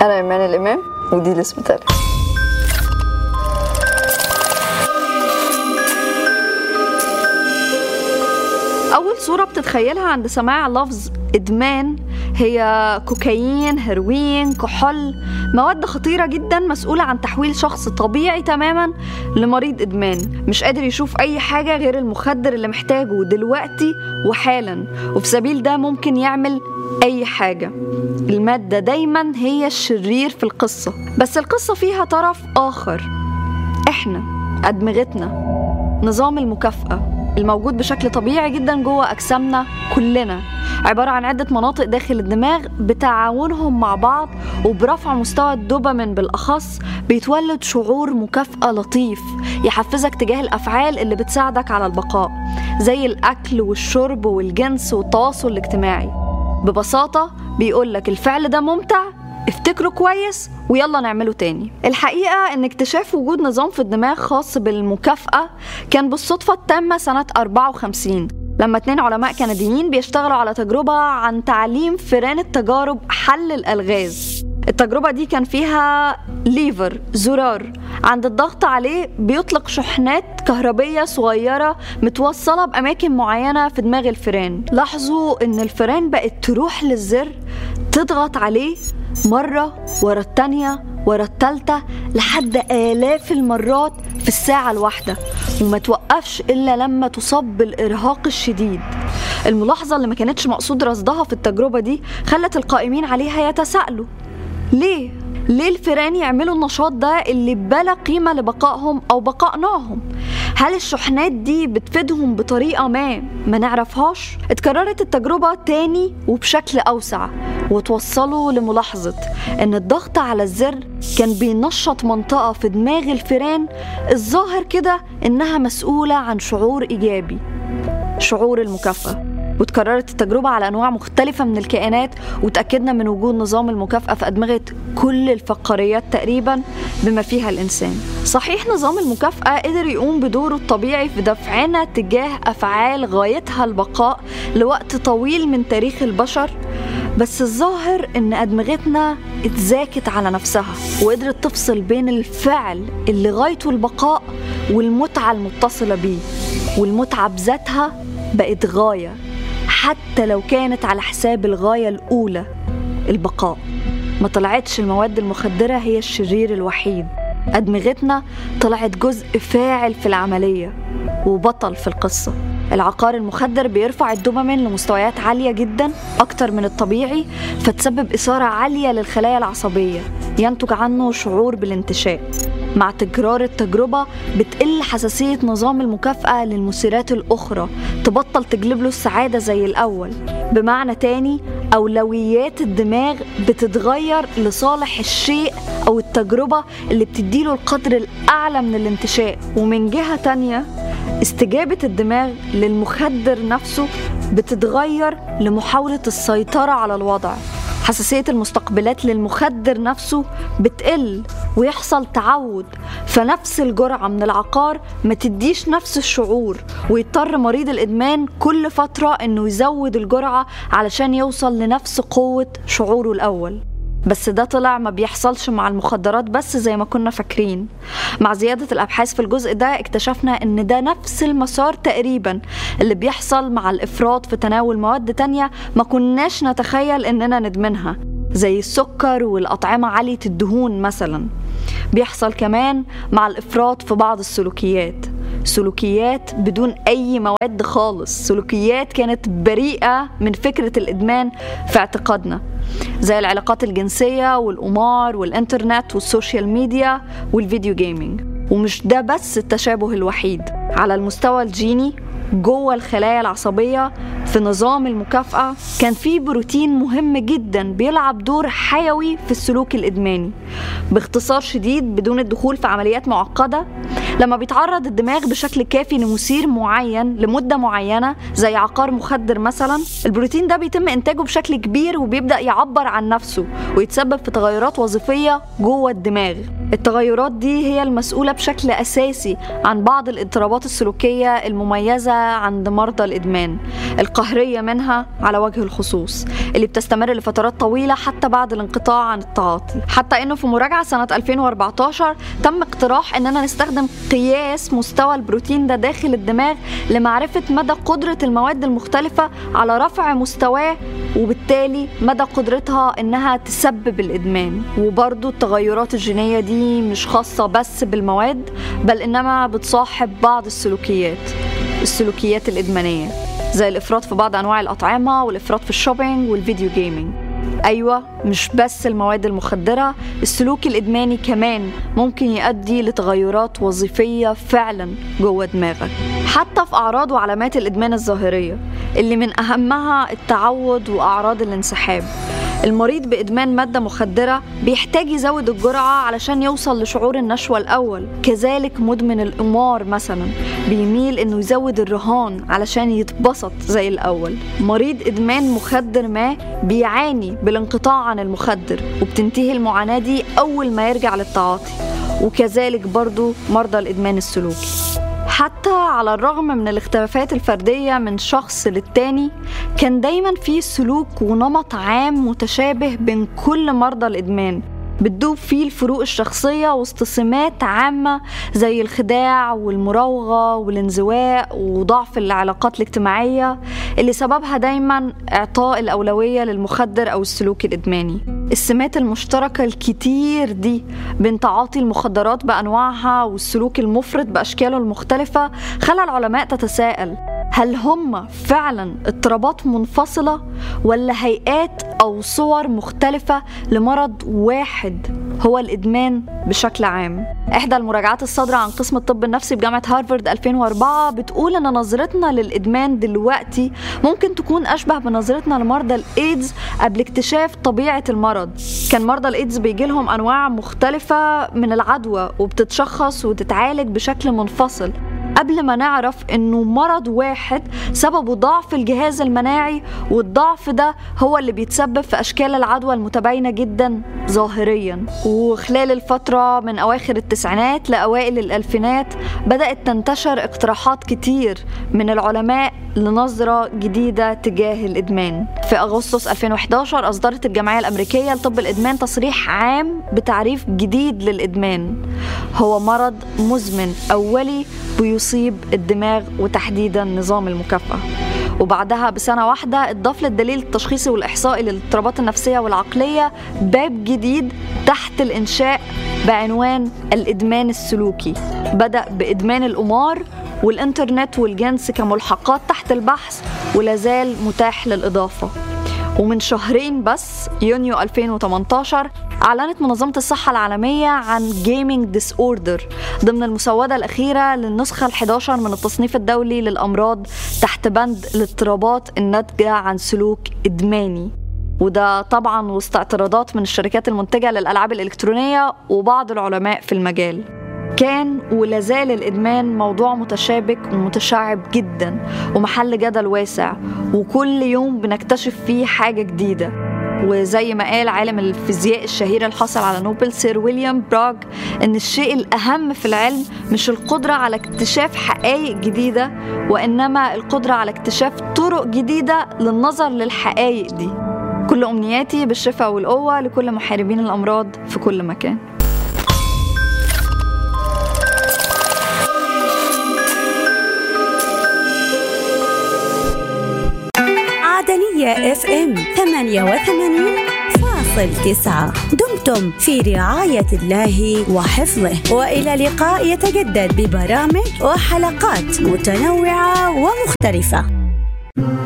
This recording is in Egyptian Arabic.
انا ايمان الامام ودي الاسبيتال أول صورة بتتخيلها عند سماع لفظ إدمان هي كوكايين، هيروين، كحول مواد خطيرة جدا مسؤولة عن تحويل شخص طبيعي تماما لمريض إدمان مش قادر يشوف أي حاجة غير المخدر اللي محتاجه دلوقتي وحالا وفي سبيل ده ممكن يعمل أي حاجة المادة دايما هي الشرير في القصة بس القصة فيها طرف آخر إحنا أدمغتنا نظام المكافأة الموجود بشكل طبيعي جدا جوه أجسامنا كلنا عبارة عن عدة مناطق داخل الدماغ بتعاونهم مع بعض وبرفع مستوى الدوبامين بالأخص بيتولد شعور مكافأة لطيف يحفزك تجاه الأفعال اللي بتساعدك على البقاء زي الأكل والشرب والجنس والتواصل الاجتماعي ببساطة بيقولك الفعل ده ممتع افتكره كويس ويلا نعمله تاني الحقيقة ان اكتشاف وجود نظام في الدماغ خاص بالمكافأة كان بالصدفة التامة سنة 54 لما اتنين علماء كنديين بيشتغلوا على تجربة عن تعليم فئران التجارب حل الألغاز التجربة دي كان فيها ليفر زرار عند الضغط عليه بيطلق شحنات كهربية صغيرة متوصلة بأماكن معينة في دماغ الفئران لاحظوا إن الفئران بقت تروح للزر تضغط عليه مرة ورا التانية ورا التالتة لحد آلاف المرات في الساعة الواحدة وما توقفش إلا لما تصاب بالإرهاق الشديد الملاحظة اللي ما كانتش مقصود رصدها في التجربة دي خلت القائمين عليها يتساءلوا ليه؟ ليه الفئران يعملوا النشاط ده اللي بلا قيمة لبقائهم أو بقاء نوعهم؟ هل الشحنات دي بتفيدهم بطريقة ما ما نعرفهاش؟ اتكررت التجربة تاني وبشكل أوسع وتوصلوا لملاحظة إن الضغط على الزر كان بينشط منطقة في دماغ الفئران الظاهر كده إنها مسؤولة عن شعور إيجابي شعور المكافأة وتكررت التجربة على أنواع مختلفة من الكائنات وتأكدنا من وجود نظام المكافأة في أدمغة كل الفقاريات تقريبا بما فيها الإنسان صحيح نظام المكافأة قدر يقوم بدوره الطبيعي في دفعنا تجاه أفعال غايتها البقاء لوقت طويل من تاريخ البشر بس الظاهر ان ادمغتنا اتذاكت على نفسها وقدرت تفصل بين الفعل اللي غايته البقاء والمتعه المتصله بيه والمتعه بذاتها بقت غايه حتى لو كانت على حساب الغايه الاولى البقاء ما طلعتش المواد المخدره هي الشرير الوحيد ادمغتنا طلعت جزء فاعل في العمليه وبطل في القصه العقار المخدر بيرفع الدوبامين لمستويات عالية جدا أكتر من الطبيعي فتسبب إثارة عالية للخلايا العصبية ينتج عنه شعور بالانتشاء مع تكرار التجربة بتقل حساسية نظام المكافأة للمثيرات الأخرى تبطل تجلب له السعادة زي الأول بمعنى تاني أولويات الدماغ بتتغير لصالح الشيء أو التجربة اللي بتديله القدر الأعلى من الانتشاء ومن جهة تانية استجابة الدماغ للمخدر نفسه بتتغير لمحاولة السيطرة على الوضع حساسية المستقبلات للمخدر نفسه بتقل ويحصل تعود فنفس الجرعة من العقار ما تديش نفس الشعور ويضطر مريض الإدمان كل فترة إنه يزود الجرعة علشان يوصل لنفس قوة شعوره الأول بس ده طلع ما بيحصلش مع المخدرات بس زي ما كنا فاكرين مع زيادة الأبحاث في الجزء ده اكتشفنا إن ده نفس المسار تقريبا اللي بيحصل مع الإفراط في تناول مواد تانية ما كناش نتخيل إننا ندمنها زي السكر والأطعمة عالية الدهون مثلا بيحصل كمان مع الإفراط في بعض السلوكيات سلوكيات بدون أي مواد خالص سلوكيات كانت بريئة من فكرة الإدمان في اعتقادنا زي العلاقات الجنسية والقمار والإنترنت والسوشيال ميديا والفيديو جيمينج ومش ده بس التشابه الوحيد على المستوى الجيني جوه الخلايا العصبية في نظام المكافأة كان في بروتين مهم جدا بيلعب دور حيوي في السلوك الإدماني باختصار شديد بدون الدخول في عمليات معقدة لما بيتعرض الدماغ بشكل كافي لمثير معين لمدة معينة زي عقار مخدر مثلا البروتين ده بيتم إنتاجه بشكل كبير وبيبدأ يعبر عن نفسه ويتسبب في تغيرات وظيفية جوه الدماغ التغيرات دي هي المسؤولة بشكل أساسي عن بعض الاضطرابات السلوكية المميزة عند مرضى الإدمان القهرية منها على وجه الخصوص اللي بتستمر لفترات طويلة حتى بعد الانقطاع عن التعاطي حتى إنه في مراجعة سنة 2014 تم اقتراح إننا نستخدم قياس مستوى البروتين ده داخل الدماغ لمعرفة مدى قدرة المواد المختلفة على رفع مستواه وبالتالي مدى قدرتها إنها تسبب الإدمان وبرضو التغيرات الجينية دي مش خاصة بس بالمواد بل إنما بتصاحب بعض السلوكيات السلوكيات الإدمانية زي الإفراط في بعض أنواع الأطعمة والإفراط في الشوبينج والفيديو جيمينج أيوة مش بس المواد المخدرة السلوك الإدماني كمان ممكن يؤدي لتغيرات وظيفية فعلا جوه دماغك حتى في أعراض وعلامات الإدمان الظاهرية اللي من أهمها التعود وأعراض الانسحاب المريض بإدمان مادة مخدرة بيحتاج يزود الجرعة علشان يوصل لشعور النشوة الأول كذلك مدمن القمار مثلا بيميل إنه يزود الرهان علشان يتبسط زي الأول مريض إدمان مخدر ما بيعاني بالانقطاع عن المخدر وبتنتهي المعاناة دي أول ما يرجع للتعاطي وكذلك برضو مرضى الإدمان السلوكي حتى على الرغم من الاختلافات الفردية من شخص للتاني كان دايما في سلوك ونمط عام متشابه بين كل مرضى الإدمان بتدوب فيه الفروق الشخصية وسط سمات عامة زي الخداع والمراوغة والانزواء وضعف العلاقات الاجتماعية اللي سببها دايما إعطاء الأولوية للمخدر أو السلوك الإدماني السمات المشتركة الكتير دي بين تعاطي المخدرات بأنواعها والسلوك المفرط بأشكاله المختلفة خلى العلماء تتساءل هل هم فعلا اضطرابات منفصلة ولا هيئات أو صور مختلفة لمرض واحد هو الإدمان بشكل عام إحدى المراجعات الصادرة عن قسم الطب النفسي بجامعة هارفارد 2004 بتقول إن نظرتنا للإدمان دلوقتي ممكن تكون أشبه بنظرتنا لمرضى الإيدز قبل اكتشاف طبيعة المرض كان مرضى الإيدز بيجي لهم أنواع مختلفة من العدوى وبتتشخص وتتعالج بشكل منفصل قبل ما نعرف انه مرض واحد سببه ضعف الجهاز المناعي والضعف ده هو اللي بيتسبب في اشكال العدوى المتباينه جدا ظاهريا وخلال الفتره من اواخر التسعينات لاوائل الالفينات بدات تنتشر اقتراحات كتير من العلماء لنظرة جديدة تجاه الإدمان في أغسطس 2011 أصدرت الجمعية الأمريكية لطب الإدمان تصريح عام بتعريف جديد للإدمان هو مرض مزمن أولي بيصيب الدماغ وتحديدا نظام المكافأة وبعدها بسنة واحدة اتضاف للدليل التشخيصي والإحصائي للاضطرابات النفسية والعقلية باب جديد تحت الإنشاء بعنوان الإدمان السلوكي بدأ بإدمان القمار والإنترنت والجنس كملحقات تحت البحث ولازال متاح للإضافة ومن شهرين بس يونيو 2018 أعلنت منظمة الصحة العالمية عن جيمنج ديس اوردر ضمن المسودة الأخيرة للنسخة ال11 من التصنيف الدولي للأمراض تحت بند الاضطرابات الناتجة عن سلوك إدماني وده طبعا وسط اعتراضات من الشركات المنتجة للألعاب الإلكترونية وبعض العلماء في المجال كان ولازال الإدمان موضوع متشابك ومتشعب جدا ومحل جدل واسع وكل يوم بنكتشف فيه حاجة جديدة وزي ما قال عالم الفيزياء الشهير الحاصل على نوبل سير ويليام براغ ان الشيء الاهم في العلم مش القدره على اكتشاف حقائق جديده وانما القدره على اكتشاف طرق جديده للنظر للحقائق دي كل امنياتي بالشفاء والقوه لكل محاربين الامراض في كل مكان عدنية اف ام 88 فاصل تسعة دمتم في رعاية الله وحفظه وإلى لقاء يتجدد ببرامج وحلقات متنوعة ومختلفة